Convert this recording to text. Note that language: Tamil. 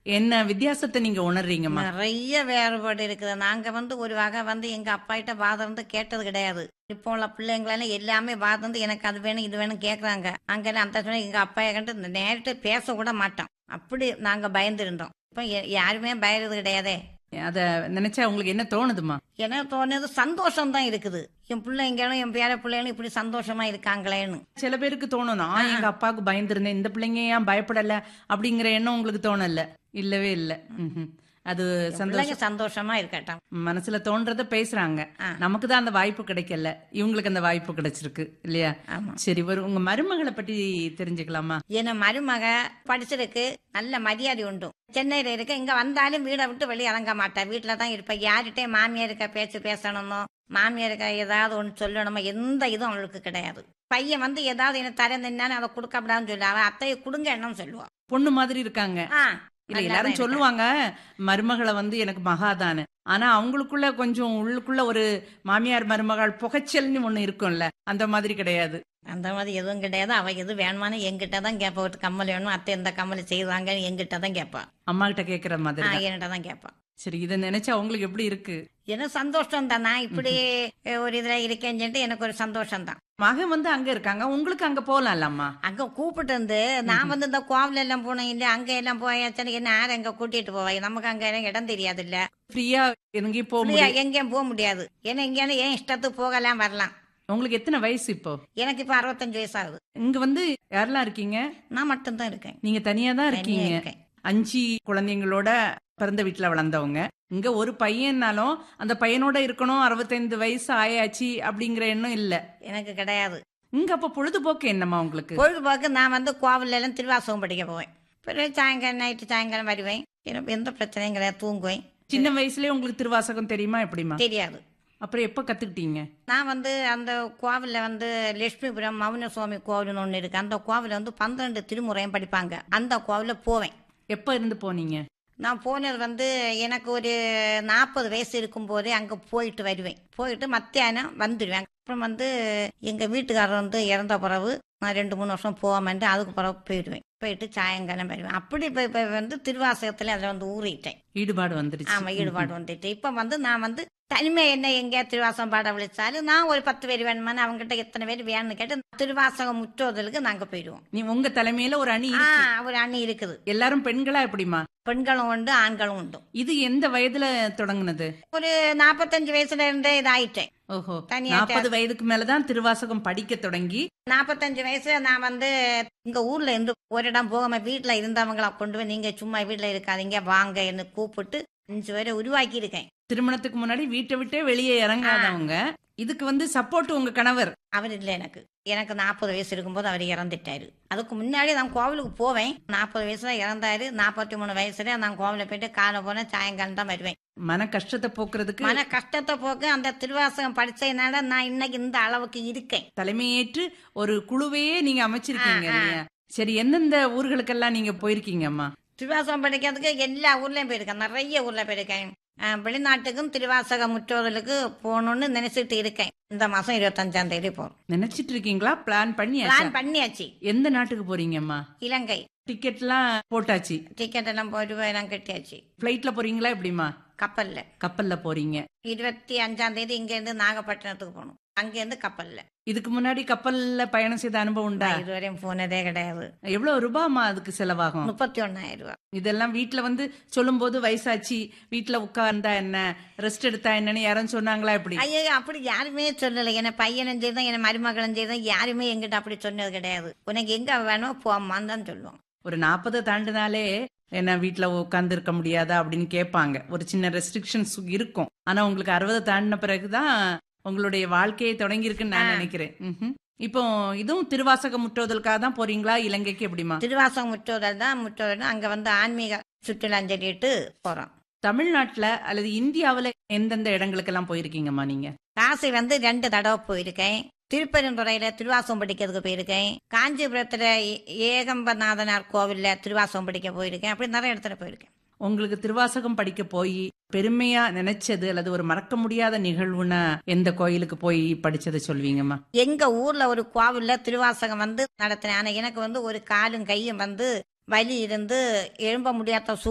என்ன வித்தியாசத்தை நீங்க உணர்றீங்கம்மா நிறைய வேறுபாடு இருக்குது நாங்க வந்து ஒரு வகை வந்து எங்க அப்பா கிட்ட வாதம் வந்து கேட்டது கிடையாது இப்போ உள்ள பிள்ளைங்களெல்லாம் எல்லாமே வாதம் வந்து எனக்கு அது வேணும் இது வேணும் கேக்குறாங்க அங்க அந்த சமயம் எங்க அப்பா கண்டு நேரிட்டு பேச கூட மாட்டோம் அப்படி நாங்க பயந்து இருந்தோம் இப்போ யா- யாருமே பயறது கிடையாதே அத நினைச்சா உங்களுக்கு என்ன தோணுதுமா எனக்கு தோணுது சந்தோஷம் தான் இருக்குது என் பிள்ளைங்களும் என் பேர பிள்ளைங்களும் இப்படி சந்தோஷமா இருக்காங்களேன்னு சில பேருக்கு தோணும் நான் எங்க அப்பாவுக்கு பயந்துருந்தேன் இந்த பிள்ளைங்க ஏன் பயப்படல அப்படிங்கிற எண்ணம் உங்களுக்கு தோணல இல்லவே இல்ல ம்ஹும். அது பிள்ளைங்க சந்தோஷம் சந்தோஷமா இருக்கட்டும் மனசுல தோன்றத பேசுறாங்க ஆ. நமக்கு தான் அந்த வாய்ப்பு கிடைக்கல இவங்களுக்கு அந்த வாய்ப்பு கிடைச்சிருக்கு இல்லையா ஆமா சரி ஒரு உங்க மருமகளை பற்றி தெரிஞ்சுக்கலாமா என் மருமக படிச்சிருக்கு நல்ல மரியாதை உண்டு சென்னையில இருக்க இங்க வந்தாலும் வீடை விட்டு வெளியே இறங்க மாட்டா வீட்டுல தான் இருப்பா யார்கிட்டே மாமியார் இருக்க பேச்சு பேசணுமோ மாமியார் இருக்க ஏதாவது ஒன்று சொல்லணுமோ எந்த இதுவும் அவளுக்கு கிடையாது பையன் வந்து ஏதாவது என்ன தரேன்னு அதை கொடுக்கப்படாதுன்னு சொல்லு அவன் அத்தையை கொடுங்க என்னன்னு சொல்லுவா பொண்ணு மாதிரி இருக்காங்க ஆ இல்ல நல்லா எல்லாரும் தான் சொல்லுவாங்க மருமகளை வந்து எனக்கு மகாதானு ஆனா அவங்களுக்குள்ள கொஞ்சம் உள்ளுக்குள்ள ஒரு மாமியார் மருமகள் புகைச்சல்னு ஒண்ணு இருக்கும்ல அந்த மாதிரி கிடையாது அந்த மாதிரி எதுவும் கிடையாது அவ எது வேணுமானு என்கிட்ட தான் கேட்பா ஒரு கம்மல் வேணும் அத்தை இந்த கம்மல் செய்வாங்க என்கிட்ட தான் கேட்பா அம்மா கிட்ட கேக்குற மாதிரி ஆ, தான். என்கிட்ட தான் கேட்பா சரி இதை நினைச்சா உங்களுக்கு எப்படி இருக்கு எனக்கு சந்தோஷம் தான் நான் இப்படி ஒரு இதுல இருக்கேன்னு சொல்லிட்டு எனக்கு ஒரு சந்தோஷம் தான் மகன் வந்து அங்க இருக்காங்க உங்களுக்கு அங்க போலாம்லம்மா அங்க கூப்பிட்டு வந்து நான் வந்து இந்த கோவில் எல்லாம் போனேன் இல்ல அங்க எல்லாம் போயாச்சுன்னு என்ன யாரும் எங்க கூட்டிட்டு போவாங்க நமக்கு அங்க எல்லாம் இடம் தெரியாது இல்ல ஃப்ரீயா எங்கேயும் போக ஃப்ரீயா முடியும் எங்கேயும் போக முடியாது ஏன்னா எங்கேயும் ஏன் இஷ்டத்துக்கு போகலாம் வரலாம் உங்களுக்கு எத்தனை வயசு இப்போ எனக்கு இப்ப அறுபத்தஞ்சு வயசு ஆகுது இங்க வந்து யாரெல்லாம் இருக்கீங்க நான் மட்டும்தான் இருக்கேன் நீங்க தனியா தான் தனியா இருக்கீங்க இருக்கேன் அஞ்சு குழந்தைங்களோட பிறந்த வீட்டுல வளர்ந்தவங்க இங்க ஒரு பையன்னாலும் அந்த பையனோட இருக்கணும் அறுபத்தைந்து வயசு ஆயாச்சு அப்படிங்கிற எண்ணம் இல்ல எனக்கு கிடையாது இங்க அப்ப பொழுதுபோக்கு என்னம்மா உங்களுக்கு பொழுதுபோக்கு நான் வந்து கோவில்ல எல்லாம் திருவாசகம் படிக்க போவேன் பிறகு சாயங்காலம் நைட்டு சாயங்காலம் வருவேன் எனக்கு எந்த பிரச்சனையும் கிடையாது தூங்குவேன் சின்ன வயசுலயே உங்களுக்கு திருவாசகம் தெரியுமா எப்படிமா தெரியாது அப்புறம் எப்ப கத்துக்கிட்டீங்க நான் வந்து அந்த கோவிலில் வந்து லட்சுமிபுரம் மௌன சுவாமி கோவில்னு ஒன்று இருக்கு அந்த கோவிலில் வந்து பன்னிரண்டு திருமுறையும் படிப்பாங்க அந்த கோவிலில் போவேன் எப்ப இருந்து போனீங்க நான் போனது வந்து எனக்கு ஒரு நாற்பது வயசு இருக்கும்போதே அங்கே போயிட்டு வருவேன் போயிட்டு மத்தியானம் வந்துடுவேன் அப்புறம் வந்து எங்கள் வீட்டுக்காரர் வந்து இறந்த பிறகு நான் ரெண்டு மூணு வருஷம் போகாமட்டு அதுக்கு பிறகு போயிடுவேன் போயிட்டு சாயங்காலம் வருவேன் அப்படி இப்போ இப்போ வந்து திருவாசகத்தில் அதில் வந்து ஊறிட்டேன் ஈடுபாடு வந்துருச்சு ஆமாம் ஈடுபாடு வந்துட்டு இப்போ வந்து நான் வந்து தனிமை என்ன எங்கேயா திருவாசகம் பாட விழிச்சாலும் நான் ஒரு பத்து பேர் வேணுமான்னு அவங்ககிட்ட எத்தனை பேர் வேணும்னு கேட்டு திருவாசகம் முற்றோதலுக்கு நாங்கள் போயிடுவோம் நீ உங்க தலைமையில ஒரு அணி ஆ இருக்கு. ஒரு அண்ணி இருக்குது எல்லாரும் பெண்களா எப்படிமா பெண்களும் உண்டு ஆண்களும் உண்டு இது எந்த வயதுல தொடங்குனது ஒரு நாற்பத்தஞ்சு வயசுல இருந்தே இதாயிட்டேன் ஓஹோ தனியா நாற்பது வயதுக்கு மேலதான் திருவாசகம் படிக்க தொடங்கி நாற்பத்தஞ்சு வயசுல நான் வந்து இங்க ஊர்ல இருந்து ஒரு இடம் போகாம வீட்டுல இருந்தவங்கள கொண்டு போய் நீங்க சும்மா வீட்டுல இருக்காதீங்க வாங்க என்று கூப்பிட்டு அஞ்சு பேரை உருவாக்கி இருக்கேன் திருமணத்துக்கு முன்னாடி வீட்டை விட்டே வெளியே இறங்காதவங்க இதுக்கு வந்து சப்போர்ட் உங்க கணவர் அவர் இல்லை எனக்கு எனக்கு நாற்பது வயசு இருக்கும்போது அவர் இறந்துட்டாரு அதுக்கு முன்னாடி நான் கோவிலுக்கு போவேன் நாற்பது வயசுல இறந்தாரு நாற்பத்தி மூணு வயசுல நான் கோவில போயிட்டு காலை போனேன் சாயங்காலம் தான் வருவேன் மன கஷ்டத்தை போக்குறதுக்கு மன கஷ்டத்தை போக்கு அந்த திருவாசகம் படிச்சதுனால நான் இன்னைக்கு இந்த அளவுக்கு இருக்கேன் தலைமையேற்று ஒரு குழுவையே நீங்க அமைச்சிருக்கீங்க ஆ, ஆ. இல்லையா சரி எந்தெந்த ஊர்களுக்கெல்லாம் நீங்க போயிருக்கீங்கம்மா திருவாசகம் படிக்கிறதுக்கு எல்லா ஊர்லயும் போயிருக்கேன் நிறைய ஊர்ல போயிருக்கேன் அஹ் வெளிநாட்டுக்கும் திருவாசக முற்றோதலுக்கு போகணும்னு நினைச்சிட்டு இருக்கேன் இந்த மாசம் இருபத்தஞ்சாம் தேதி போறோம் நினைச்சிட்டு இருக்கீங்களா பிளான் பண்ணி பிளான் பண்ணியாச்சு எந்த நாட்டுக்கு போறீங்கம்மா இலங்கை டிக்கெட்லாம் போட்டாச்சு டிக்கெட் எல்லாம் போயிட்டு போய் எல்லாம் கட்டியாச்சு பிளைட்ல போறீங்களா எப்படிமா கப்பல்ல கப்பல்ல போறீங்க இருபத்தி அஞ்சாம் தேதி இங்க இருந்து நாகப்பட்டினத்துக்கு போகணும் அங்க இருந்து கப்பல்ல இதுக்கு முன்னாடி கப்பல்ல பயணம் செய்த அனுபவம் உண்டா நான் இதுவரையும் போனதே கிடையாது எவ்வளவு ரூபாமா அதுக்கு செலவாகும் முப்பத்தி ஒன்னாயிரம் ரூபாய் இதெல்லாம் வீட்ல வந்து சொல்லும்போது வயசாச்சு வீட்ல உட்கார்ந்தா என்ன ரெஸ்ட் எடுத்தா என்னன்னு யாரும் சொன்னாங்களா எப்படி ஐயோ அப்படி யாருமே சொல்லலை என்ன பையனும் செய்தான் என்ன மருமகளும் செய்தான் யாருமே எங்கிட்ட அப்படி சொன்னது கிடையாது உனக்கு எங்க வேணுமோ போம்மான்னு தான் சொல்லுவோம் ஒரு நாற்பது தாண்டினாலே என்ன வீட்ல உட்கார்ந்து இருக்க முடியாதா அப்படின்னு கேட்பாங்க ஒரு சின்ன ரெஸ்ட்ரிக்ஷன்ஸ் இருக்கும் ஆனா உங்களுக்கு அறுபது தாண்டின பிறகுதான் உங்களுடைய வாழ்க்கையை தொடங்கி இருக்குன்னு நான் ஆ. நினைக்கிறேன் ம்ஹும். இப்போ இதுவும் திருவாசக முற்றோதலுக்காக தான் போறீங்களா இலங்கைக்கு எப்படிமா திருவாசகம் முற்றோதல் தான் முற்றோதல் அங்க வந்து ஆன்மீக சுற்றுலான்னு சொல்லிட்டு போறோம் தமிழ்நாட்டுல அல்லது இந்தியாவுல எந்தெந்த இடங்களுக்கெல்லாம் போயிருக்கீங்கம்மா நீங்க காசி வந்து ரெண்டு தடவை போயிருக்கேன் திருப்பெருந்துறையில திருவாசகம் படிக்கிறதுக்கு போயிருக்கேன் காஞ்சிபுரத்துல ஏ- ஏகம்பநாதனார் கோவில்ல திருவாசகம் படிக்க போயிருக்கேன் அப்படி நிறைய இடத்துல போயிருக்கேன் உங்களுக்கு திருவாசகம் படிக்க போய் பெருமையா நினைச்சது அல்லது ஒரு மறக்க முடியாத நிகழ்வுனா எந்த கோயிலுக்கு போய் படிச்சதை சொல்வீங்கம்மா எங்க ஊர்ல ஒரு கோவில்ல திருவாசகம் வந்து நடத்தினேன் ஆனா எனக்கு வந்து ஒரு காலும் கையும் வந்து வலி இருந்து எழும்ப முடியாத